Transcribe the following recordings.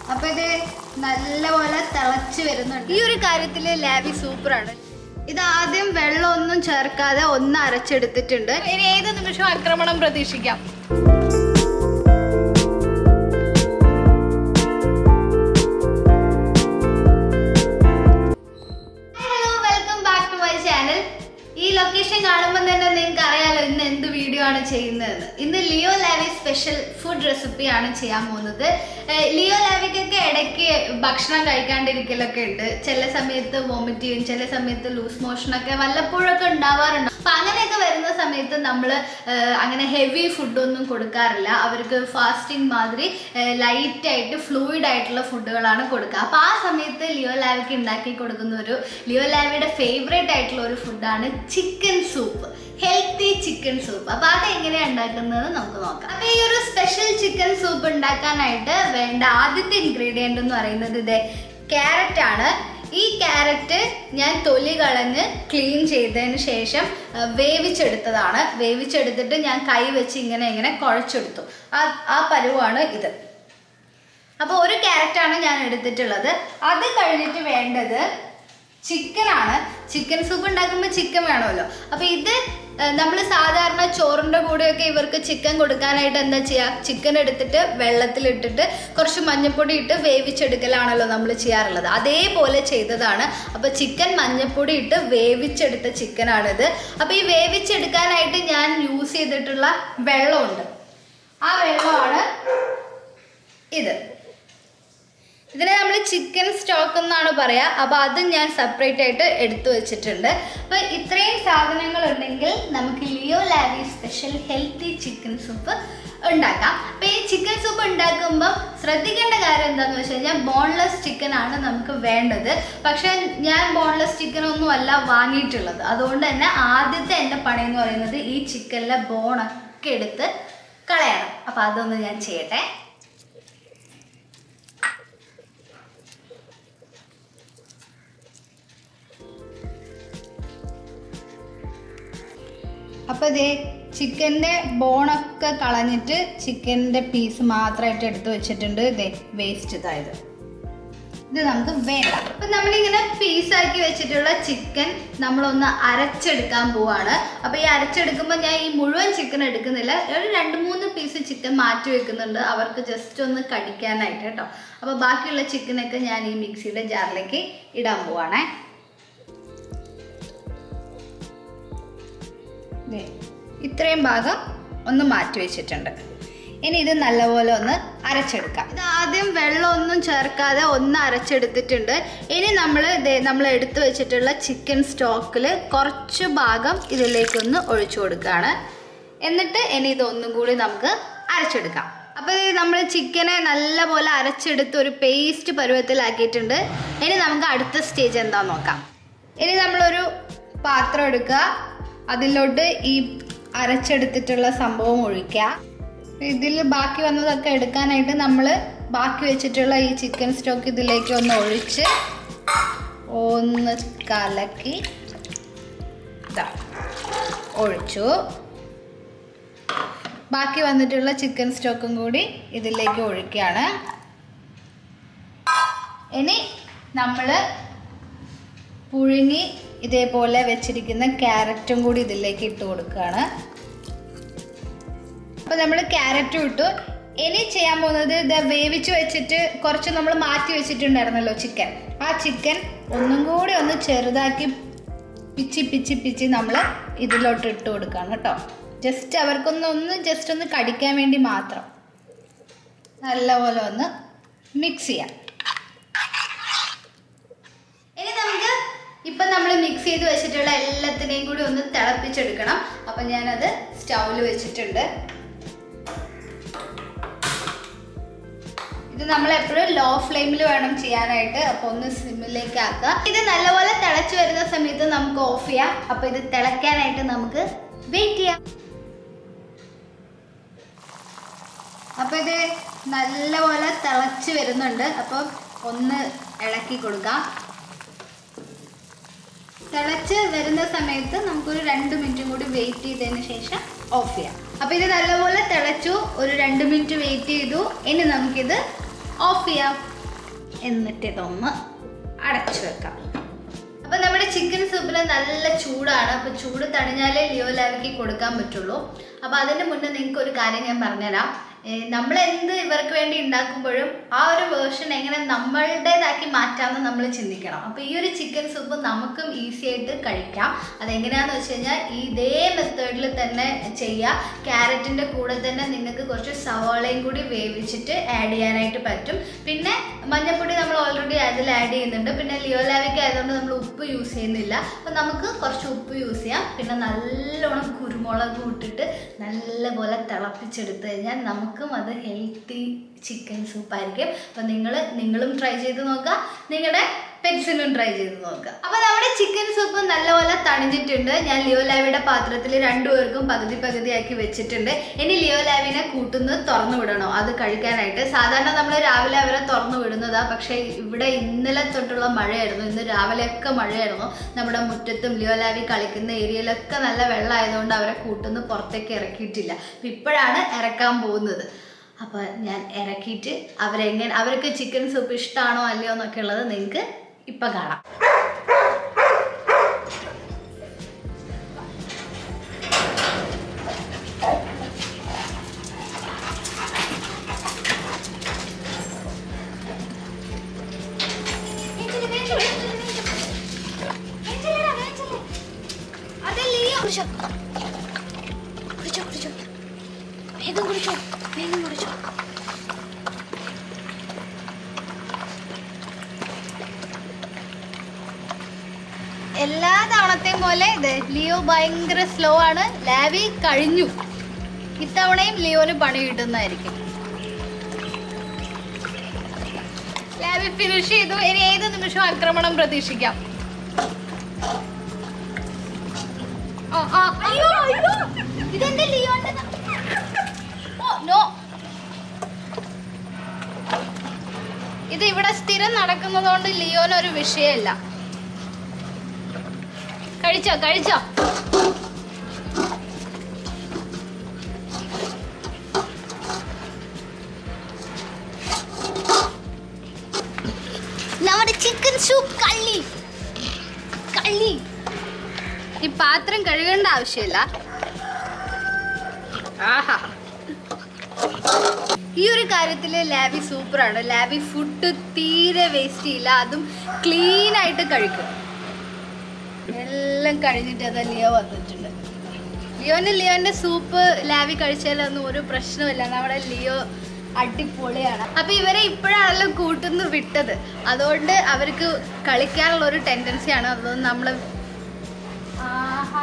അപ്പൊ ഇത് നല്ലപോലെ തിളച്ച് വരുന്നുണ്ട് ഈ ഒരു കാര്യത്തിൽ ലാബി സൂപ്പറാണ് ഇത് ആദ്യം വെള്ളമൊന്നും ചേർക്കാതെ ഒന്ന് അരച്ചെടുത്തിട്ടുണ്ട് ഇനി ഏത് നിമിഷവും ആക്രമണം പ്രതീക്ഷിക്കാം hello welcome back to my channel ഈ ലൊക്കേഷൻ കാണുമ്പോൾ തന്നെ നിങ്ങൾക്ക് അറിയാലോ ഇന്ന് എന്ത് വീഡിയോ ആണ് ചെയ്യുന്നതെന്ന് ഇന്ന് Leo Lavi special food recipe ആണ് ചെയ്യാൻ പോകുന്നത് ഏഹ് ലിയോ ലാവിക്കൊക്കെ ഇടയ്ക്ക് ഭക്ഷണം കഴിക്കാണ്ടിരിക്കലൊക്കെ ഉണ്ട് ചില സമയത്ത് വോമിറ്റ് ചെയ്യും ചില സമയത്ത് ലൂസ് മോഷനൊക്കെ വല്ലപ്പോഴൊക്കെ ഉണ്ടാവാറുണ്ട് അപ്പൊ അങ്ങനെയൊക്കെ വരുന്ന സമയത്ത് നമ്മൾ അങ്ങനെ ഹെവി ഫുഡൊന്നും കൊടുക്കാറില്ല അവർക്ക് ഫാസ്റ്റിംഗ് മാതിരി ലൈറ്റ് ആയിട്ട് ഫ്ലൂയിഡ് ആയിട്ടുള്ള ഫുഡുകളാണ് കൊടുക്കുക അപ്പൊ ആ സമയത്ത് ലിയോ ലാവിക്ക് ഉണ്ടാക്കി കൊടുക്കുന്ന ഒരു ലിയോ ലാവിയുടെ ഫേവറേറ്റ് ആയിട്ടുള്ള ഒരു ഫുഡാണ് chicken soup healthy chicken soup അപ്പൊ അത് എങ്ങനെയാണ് ഉണ്ടാക്കുന്നത് നമുക്ക് നോക്കാം അപ്പൊ ഈ ഒരു സ്പെഷ്യൽ ചിക്കൻ സൂപ്പ് ഉണ്ടാക്കാനായിട്ട് വേണ്ട ആദ്യത്തെ ഇൻഗ്രീഡിയൻ്റ് എന്ന് പറയുന്നത് ഇത് ക്യാരറ്റ് ആണ് ഈ ക്യാരറ്റ് ഞാൻ തൊലി കളഞ്ഞ് ക്ലീൻ ചെയ്തതിന് ശേഷം ആ, വേവിച്ചെടുത്തതാണ് വേവിച്ചെടുത്തിട്ട് ഞാൻ കൈ വെച്ച് ഇങ്ങനെ ഇങ്ങനെ കുഴച്ചെടുത്തു ആ ആ പരുവാണ് ഇത് അപ്പോൾ ഒരു ക്യാരറ്റാണ് ഞാൻ എടുത്തിട്ടുള്ളത് അത് കഴിഞ്ഞിട്ട് വേണ്ടത് ചിക്കനാണ് ചിക്കൻ സൂപ്പ് ഉണ്ടാക്കുമ്പോൾ ചിക്കൻ വേണമല്ലോ അപ്പോൾ ഇത് നമ്മൾ സാധാരണ ചോറിൻ്റെ കൂടെയൊക്കെ ഇവർക്ക് ചിക്കൻ കൊടുക്കാനായിട്ട് എന്താ ചെയ്യുക ചിക്കൻ എടുത്തിട്ട് വെള്ളത്തിലിട്ടിട്ട് കുറച്ച് മഞ്ഞൾപ്പൊടി ഇട്ട് വേവിച്ചെടുക്കലാണല്ലോ നമ്മൾ ചെയ്യാറുള്ളത് അതേപോലെ ചെയ്തതാണ് അപ്പോൾ ചിക്കൻ മഞ്ഞൾപ്പൊടി ഇട്ട് വേവിച്ചെടുത്ത ചിക്കനാണിത് അപ്പോൾ ഈ വേവിച്ചെടുക്കാനായിട്ട് ഞാൻ യൂസ് ചെയ്തിട്ടുള്ള വെള്ളമുണ്ട് ആ വെള്ളമാണ് ഇത് ഇതിനെ നമ്മൾ ചിക്കൻ സ്റ്റോക്ക് എന്നാണ് പറയാ അപ്പൊ അത് ഞാൻ സെപ്പറേറ്റ് ആയിട്ട് എടുത്തു വെച്ചിട്ടുണ്ട് അപ്പൊ ഇത്രയും സാധനങ്ങൾ ഉണ്ടെങ്കിൽ നമുക്ക് Leo Lavi special healthy chicken soup ഉണ്ടാക്കാം അപ്പൊ ഈ ചിക്കൻ സൂപ്പ് ഉണ്ടാക്കുമ്പോൾ ശ്രദ്ധിക്കേണ്ട കാര്യം എന്താന്ന് വെച്ച് കഴിഞ്ഞാൽ ബോൺലെസ് ചിക്കൻ ആണ് നമുക്ക് വേണ്ടത് പക്ഷെ ഞാൻ ബോൺലെസ് ചിക്കൻ ഒന്നും അല്ല വാങ്ങിയിട്ടുള്ളത് അതുകൊണ്ട് തന്നെ ആദ്യത്തെ എൻ്റെ പണി എന്ന് പറയുന്നത് ഈ ചിക്കനിലെ ബോണൊക്കെ എടുത്ത് കളയണം അപ്പൊ അതൊന്ന് ഞാൻ ചെയ്യട്ടെ അപ്പോൾ ഇതേ ചിക്കൻ്റെ ബോണൊക്കെ കളഞ്ഞിട്ട് ചിക്കൻ്റെ പീസ് മാത്രമായിട്ട് എടുത്ത് വെച്ചിട്ടുണ്ട് ഇതേ വേസ്റ്റ് ഇതായത് ഇത് നമുക്ക് വേണ്ട അപ്പം നമ്മളിങ്ങനെ പീസാക്കി വെച്ചിട്ടുള്ള ചിക്കൻ നമ്മളൊന്ന് അരച്ചെടുക്കാൻ പോവാണ് അപ്പോൾ ഈ അരച്ചെടുക്കുമ്പോൾ ഞാൻ ഈ മുഴുവൻ ചിക്കൻ എടുക്കുന്നില്ല ഒരു രണ്ട് മൂന്ന് പീസ് ചിക്കൻ മാറ്റി വെക്കുന്നുണ്ട് അവർക്ക് ജസ്റ്റ് ഒന്ന് കടിക്കാനായിട്ട് കേട്ടോ അപ്പോൾ ബാക്കിയുള്ള ചിക്കനൊക്കെ ഞാൻ ഈ മിക്സിയുടെ ജാറിലേക്ക് ഇടാൻ പോവാണേ ദേ, ഇത്രയും ഭാഗം ഒന്ന് മാറ്റി വെച്ചിട്ടുണ്ട് ഇനി ഇത് നല്ലപോലെ ഒന്ന് അരച്ചെടുക്കാം ഇത് ആദ്യം വെള്ളമൊന്നും ചേർക്കാതെ ഒന്ന് അരച്ചെടുത്തിട്ടുണ്ട് ഇനി നമ്മൾ നമ്മൾ എടുത്തു വെച്ചിട്ടുള്ള ചിക്കൻ സ്റ്റോക്കിൽ കുറച്ച് ഭാഗം ഇതിലേക്കൊന്ന് ഒഴിച്ചു കൊടുക്കുകയാണ് എന്നിട്ട് ഇനി ഇതൊന്നും കൂടി നമുക്ക് അരച്ചെടുക്കാം അപ്പോൾ ഇത് നമ്മൾ ചിക്കനെ നല്ലപോലെ അരച്ചെടുത്ത് ഒരു പേസ്റ്റ് പരുവത്തിലാക്കിയിട്ടുണ്ട് ഇനി നമുക്ക് അടുത്ത സ്റ്റേജ് എന്താന്ന് നോക്കാം ഇനി നമ്മളൊരു പാത്രം എടുക്കുക അതിലോട്ട് ഈ അരച്ചെടുത്തിട്ടുള്ള സംഭവം ഒഴിക്കുക ഇതിൽ ബാക്കി വന്നതൊക്കെ എടുക്കാനായിട്ട് നമ്മൾ ബാക്കി വെച്ചിട്ടുള്ള ഈ ചിക്കൻ സ്റ്റോക്ക് ഇതിലേക്ക് ഒന്ന് ഒഴിച്ച് ഒന്ന് കലക്കി ഇതാ ഒഴിച്ചു ബാക്കി വന്നിട്ടുള്ള ചിക്കൻ സ്റ്റോക്കും കൂടി ഇതിലേക്ക് ഒഴിക്കുകയാണ് ഇനി നമ്മൾ പുഴുങ്ങി ഇതേപോലെ വെച്ചിരിക്കുന്ന ക്യാരറ്റും കൂടി ഇതിലേക്ക് ഇട്ട് കൊടുക്കുകയാണ് അപ്പോൾ നമ്മൾ ക്യാരറ്റും ഇട്ടു ഇനി ചെയ്യാൻ പോകുന്നത് ഇത് വേവിച്ച് വെച്ചിട്ട് കുറച്ച് നമ്മൾ മാറ്റി വെച്ചിട്ടുണ്ടായിരുന്നല്ലോ ചിക്കൻ ആ ചിക്കൻ ഒന്നും കൂടി ഒന്ന് ചെറുതാക്കി പിച്ചി പിച്ചി പിച്ചി നമ്മൾ ഇതിലോട്ട് ഇട്ട് കൊടുക്കുകയാണ് കേട്ടോ ജസ്റ്റ് അവർക്കൊന്ന് ഒന്ന് ജസ്റ്റ് ഒന്ന് കടിക്കാൻ വേണ്ടി മാത്രം നല്ലപോലെ ഒന്ന് മിക്സ് ചെയ്യാം ഇനി നമുക്ക് ഇപ്പം നമ്മൾ മിക്സ് ചെയ്ത് വെച്ചിട്ടുള്ള എല്ലാത്തിനെയും കൂടി ഒന്ന് തിളപ്പിച്ചെടുക്കണം അപ്പം ഞാനത് സ്റ്റൗവിൽ വെച്ചിട്ടുണ്ട് ഇത് നമ്മൾ എപ്പോഴും ലോ ഫ്ലെയിമിൽ വേണം ചെയ്യാനായിട്ട് അപ്പോൾ ഒന്ന് സിമ്മിലേക്ക് ആക്കുക ഇത് നല്ലപോലെ തിളച്ച് വരുന്ന സമയത്ത് നമുക്ക് ഓഫ് ചെയ്യാം അപ്പോൾ ഇത് തിളയ്ക്കാനായിട്ട് നമുക്ക് വെയിറ്റ് ചെയ്യാം അപ്പോൾ ഇത് നല്ലപോലെ തിളച്ച് വരുന്നുണ്ട് അപ്പോൾ ഒന്ന് ഇളക്കി കൊടുക്കാം തിളച്ച് വരുന്ന സമയത്ത് നമുക്കൊരു രണ്ട് മിനിറ്റും കൂടി വെയിറ്റ് ചെയ്തതിന് ശേഷം ഓഫ് ചെയ്യാം അപ്പോൾ ഇത് നല്ലപോലെ തിളച്ചു ഒരു രണ്ട് മിനിറ്റ് വെയിറ്റ് ചെയ്തു ഇനി നമുക്കിത് ഓഫ് ചെയ്യാം എന്നിട്ട് ഇതൊന്ന് അടച്ചു വെക്കാം അപ്പൊ നമ്മുടെ ചിക്കൻ സൂപ്പിന് നല്ല ചൂടാണ് അപ്പൊ ചൂട് തണിഞ്ഞാലേ ലിയോ ലാവിക്ക് കൊടുക്കാൻ പറ്റുള്ളൂ അപ്പൊ അതിന്റെ മുന്നേ നിങ്ങൾക്ക് ഒരു കാര്യം ഞാൻ പറഞ്ഞുതരാം നമ്മൾ എന്ത് ഇവർക്ക് വേണ്ടി ഉണ്ടാക്കുമ്പോഴും ആ ഒരു വേർഷൻ എങ്ങനെ നമ്മളുടേതാക്കി മാറ്റാമെന്ന് നമ്മൾ ചിന്തിക്കണം അപ്പൊ ഈ ഒരു ചിക്കൻ സൂപ്പ് നമുക്കും ഈസി ആയിട്ട് കഴിക്കാം അതെങ്ങനെയാന്ന് വെച്ച് കഴിഞ്ഞാൽ ഇതേ മെത്തേഡിൽ തന്നെ ചെയ്യുക ക്യാരറ്റിന്റെ കൂടെ തന്നെ നിങ്ങൾക്ക് കുറച്ച് സവാളയും കൂടി വേവിച്ചിട്ട് ആഡ് ചെയ്യാനായിട്ട് പറ്റും പിന്നെ മഞ്ഞൾപ്പൊടി നമ്മൾ ഓൾറെഡി അതിൽ ആഡ് ചെയ്യുന്നുണ്ട് പിന്നെ ലിയോലാവിക്ക് ആയതുകൊണ്ട് നമ്മൾ ഉപ്പ് യൂസ് ചെയ്യുന്നില്ല അപ്പം നമുക്ക് കുറച്ച് ഉപ്പ് യൂസ് ചെയ്യാം പിന്നെ നല്ലോണം കുരുമുളക് ഇട്ടിട്ട് നല്ലപോലെ തിളപ്പിച്ചെടുത്ത് കഴിഞ്ഞാൽ നമുക്കും അത് ഹെൽത്തി ചിക്കൻ സൂപ്പ് ആയിരിക്കും അപ്പം നിങ്ങൾ നിങ്ങളും ട്രൈ ചെയ്ത് നോക്കുക നിങ്ങളുടെ പെറ്റ്സിനും ട്രൈ ചെയ്ത് നോക്കുക അപ്പൊ നമ്മുടെ ചിക്കൻ സൂപ്പ് നല്ലപോലെ തണിഞ്ഞിട്ടുണ്ട് ഞാൻ ലിയോ ലാവിയുടെ പാത്രത്തിൽ രണ്ടുപേർക്കും പകുതി പകുതിയാക്കി വെച്ചിട്ടുണ്ട് ഇനി ലിയോ ലാവിനെ കൂട്ടുന്നത് തുറന്നു വിടണോ അത് കഴിക്കാനായിട്ട് സാധാരണ നമ്മൾ രാവിലെ അവരെ തുറന്നു വിടുന്നതാ പക്ഷേ ഇവിടെ ഇന്നലെ തൊട്ടുള്ള മഴയായിരുന്നു ഇന്ന് രാവിലെയൊക്കെ മഴയായിരുന്നു നമ്മുടെ മുറ്റത്തും ലിയോ ലാവി കളിക്കുന്ന ഏരിയയിലൊക്കെ നല്ല വെള്ളമായതുകൊണ്ട് അവരെ കൂട്ടുന്ന പുറത്തേക്ക് ഇറക്കിയിട്ടില്ല അപ്പൊ ഇപ്പോഴാണ് ഇറക്കാൻ പോകുന്നത് അപ്പോൾ ഞാൻ ഇറക്കിയിട്ട് അവരെങ്ങനെ അവർക്ക് ചിക്കൻ സൂപ്പ് ഇഷ്ടമാണോ അല്ലയോ എന്നൊക്കെ ഉള്ളത് നിങ്ങൾക്ക് ഇപ്പം കാണാം കുടിച്ചോ കുടിച്ചോ കുടിച്ചോ വേഗം കുടിച്ചോ വേഗം കുടിച്ചോ എല്ലാ തവണത്തെയും പോലെ ഇത് ലിയോ ഭയങ്കര സ്ലോ ആണ് ലാവി കഴിഞ്ഞു ഇത്തവണയും ലിയോന് പണി കിട്ടുന്നതായിരിക്കും ലാബി ഫിനിഷ് ചെയ്തു ഇനി ഏത് നിമിഷവും ആക്രമണം പ്രതീക്ഷിക്കാം ആ, ആ, അയ്യോ അയ്യോ ഇതെന്റെ ലിയോന്റെ ഓ നോ ഇത് ഇവിടെ സ്ഥിരം നടക്കുന്നതുകൊണ്ട് ലിയോന് ഒരു വിഷയമല്ല കഴിച്ചോ കഴിച്ചോ നമ്മുടെ ചിക്കൻ സൂപ്പ് കള്ളി കള്ളി ഈ പാത്രം കഴുകേണ്ട ആവശ്യമില്ല ആഹാ ഈ ഒരു കാര്യത്തിൽ ലാബി സൂപ്പറാണ് ലാബി ഫുഡ് തീരെ വേസ്റ്റ് ചെയ്യില്ല അതും ക്ലീൻ ആയിട്ട് കഴിക്കും എല്ലാം കഴിഞ്ഞിട്ട് അത് ലിയോ വന്നിട്ടുണ്ട് ലിയോന് ലിയോന്റെ സൂപ്പ് ലാബി കഴിച്ചാലൊന്നും ഒരു പ്രശ്നമില്ല നമ്മുടെ ലിയോ അടിപൊളിയാണ് അപ്പൊ ഇവരെ ഇപ്പോഴാണല്ലോ കൂട്ടുന്നു വിട്ടത് അതുകൊണ്ട് അവർക്ക് കളിക്കാനുള്ള ഒരു ടെൻഡൻസിയാണ് അതുകൊണ്ട് നമ്മള് ആഹാ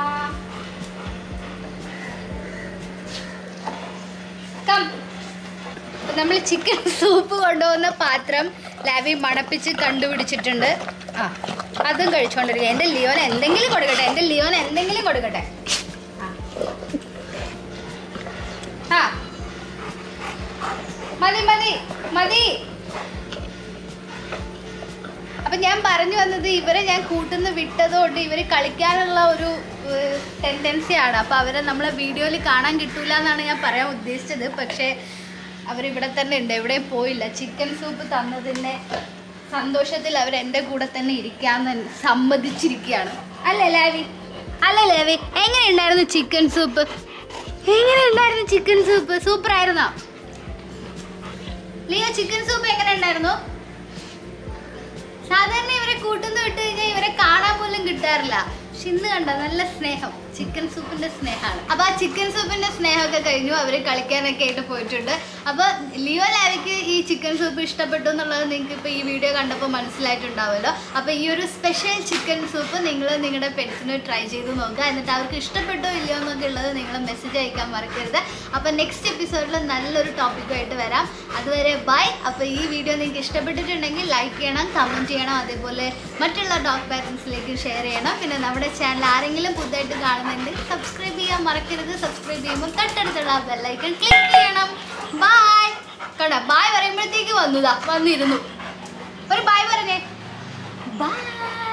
കം നമ്മൾ ചിക്കൻ സൂപ്പ് കൊണ്ടുപോകുന്ന പാത്രം ലാബി മണപ്പിച്ച് കണ്ടുപിടിച്ചിട്ടുണ്ട് ആ അതും കഴിച്ചുകൊണ്ടിരിക്കുക എൻ്റെ ലിയോൻ എന്തെങ്കിലും കൊടുക്കട്ടെ എൻ്റെ ലിയോൻ എന്തെങ്കിലും കൊടുക്കട്ടെ ആ. ആ മതി മതി മതി അപ്പൊ ഞാൻ പറഞ്ഞു വന്നത് ഇവരെ ഞാൻ കൂട്ടുന്ന വിട്ടതുകൊണ്ട് ഇവര് കളിക്കാനുള്ള ഒരു ടെൻഡൻസിയാണ് അപ്പൊ അവരെ നമ്മളെ വീഡിയോയിൽ കാണാൻ കിട്ടൂല എന്നാണ് ഞാൻ പറയാൻ ഉദ്ദേശിച്ചത് പക്ഷേ അവരിവിടെ തന്നെ ഉണ്ട് എവിടെയും പോയില്ല ചിക്കൻ സൂപ്പ് തന്നതിൻ്റെ സന്തോഷത്തിൽ അവർ എൻ്റെ കൂടെ തന്നെ ഇരിക്കാന്ന് സമ്മതിച്ചിരിക്കുകയാണ് അല്ലേ ലാവി അല്ലേ ലാവി എങ്ങനെ ഉണ്ടായിരുന്നു ചിക്കൻ സൂപ്പ് എങ്ങനെ ഉണ്ടായിരുന്നു ചിക്കൻ സൂപ്പ് സൂപ്പർ ആയിരുന്നോ ലിയോ ചിക്കൻ സൂപ്പ് എങ്ങനെ ഉണ്ടായിരുന്നു സാധാരണ ഇവരെ കൂട്ടുന്ന വിട്ട് കഴിഞ്ഞാൽ ഇവരെ കാണാൻ പോലും കിട്ടാറില്ല പക്ഷെ ഇന്ന് കണ്ട നല്ല സ്നേഹം ചിക്കൻ സൂപ്പിന്റെ സ്നേഹമാണ് അപ്പൊ ആ ചിക്കൻ സൂപ്പിന്റെ സ്നേഹമൊക്കെ കഴിഞ്ഞു അവര് കളിക്കാനൊക്കെ ആയിട്ട് പോയിട്ടുണ്ട് അപ്പൊ ലിയോ ലാവിക്ക് ഈ ചിക്കൻ സൂപ്പ് ഇഷ്ടപ്പെട്ടു എന്നുള്ളത് നിങ്ങൾക്ക് ഇപ്പൊ ഈ വീഡിയോ കണ്ടപ്പോൾ മനസ്സിലായിട്ടുണ്ടാവുമല്ലോ അപ്പൊ ഈ ഒരു സ്പെഷ്യൽ ചിക്കൻ സൂപ്പ് നിങ്ങൾ നിങ്ങളുടെ പെറ്റ്സിന് ട്രൈ ചെയ്ത് നോക്കുക എന്നിട്ട് അവർക്ക് ഇഷ്ടപ്പെട്ടോ ഇല്ലയോ എന്നൊക്കെ ഉള്ളത് നിങ്ങൾ മെസ്സേജ് അയക്കാൻ മറക്കരുത് അപ്പൊ നെക്സ്റ്റ് എപ്പിസോഡിൽ നല്ലൊരു ടോപ്പിക്കുമായിട്ട് വരാം അതുവരെ ബൈ അപ്പൊ ഈ വീഡിയോ നിങ്ങൾക്ക് ഇഷ്ടപ്പെട്ടിട്ടുണ്ടെങ്കിൽ ലൈക്ക് ചെയ്യണം കമൻറ്റ് ചെയ്യണം അതേപോലെ മറ്റുള്ള ഡോഗ് പാരൻസിലേക്ക് ഷെയർ ചെയ്യണം പിന്നെ നമ്മുടെ ചാനൽ ആരെങ്കിലും പുതുതായിട്ട് കാണുന്നുണ്ടെങ്കിൽ സബ്സ്ക്രൈബ് ചെയ്യാൻ മറക്കരുത് സബ്സ്ക്രൈബ് ചെയ്യുമ്പോൾ തൊട്ടടുത്തുള്ള ബെല്ലൈക്കൺ ക്ലിക്ക് ചെയ്യണം ബായ് കണ്ട ബായ് പറയുമ്പോഴത്തേക്ക് വന്നതാ വന്നിരുന്നു ഒരു ബായ് പറഞ്ഞേ ബായ്